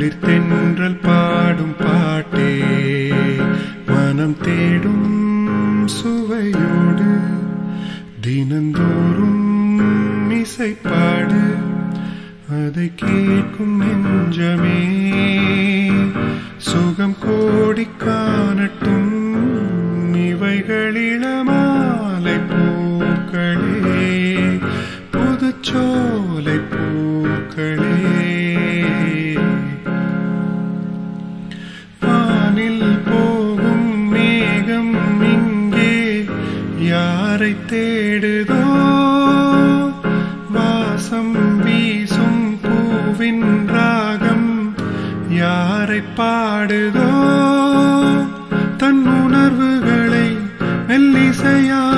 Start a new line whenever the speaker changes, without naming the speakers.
குளிர் தென்றல் பாடும் பாட்டே மனம் தேடும் சுவையோடு தினந்தோறும் இசைப்பாடு அதை கேட்கும் நெஞ்சமே சுகம் கோடி காணட்டும் இவைகளிளமாலை பூக்களே புதுச்சோலை பூக்களே வானில் போகும் மேகம் இங்கே யாரை தேடுதோ வாசம் வீசும் பூவின் ராகம் யாரை பாடுதோ தன் உணர்வுகளை மெல்லிசையா